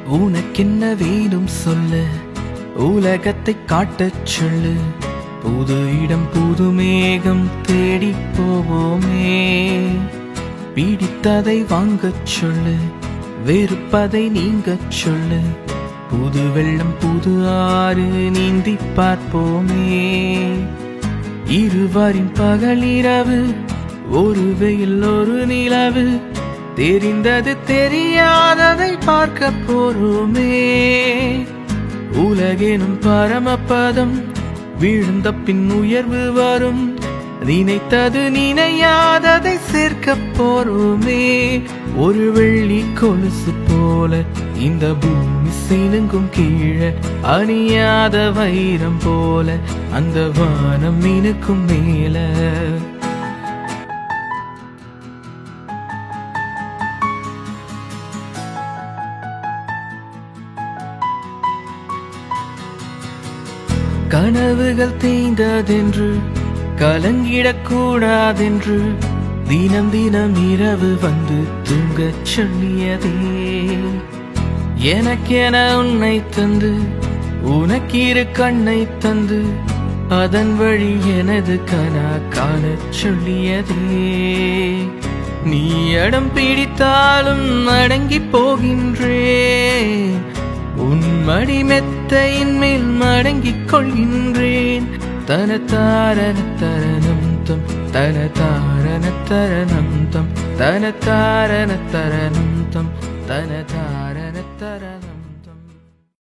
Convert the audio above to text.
உனக்கென்ன வேணும் சொல்லு உலகத்தை காட்டச் சொல்லு புது இடம் புது மேகம் தேடி போவோமே பிடித்ததை வாங்கச் சொல்லு வெறுப்பதை நீங்கச் சொல்லு புது வெள்ளம் புது ஆறு நீந்தி பார்ப்போமே இருவரின் பகலிரவு ஒரு வெயில் ஒரு நிலவு தெரிந்தது தெரியாததை பார்க்க போறோமே உலகெனும் பரமபதம் விழுந்த பின் உயர்வு வரும் நினைத்தது நினையாததை சேர்க்க போறோமே ஒரு வெள்ளி கொலுசு போல இந்த பூமி சினுங்கும் கீழே அணியாத வைரம் போல அந்த வானம் மினுக்கும் மேல கனவுகள் தேய்ந்ததென்று கலங்கிடக்கூடாதென்று தினம் தினம் இரவு வந்து தூங்கச் சொல்லியதே எனக்கென உன்னை தந்து உனக்கிரு கண்ணை தந்து அதன் வழி எனது கனா காணச் சொல்லியதே நீ இடம் பிடித்தாலும் அடங்கி போகின்றேன் உன் மடி மெத்தையின் மேல் மடங்கிக் கொள்கின்றேன் தன தாரண தரணம் தம் தன தாரண தரணம் தம் தன தாரண தரணம் தம் தன தாரண தரணம்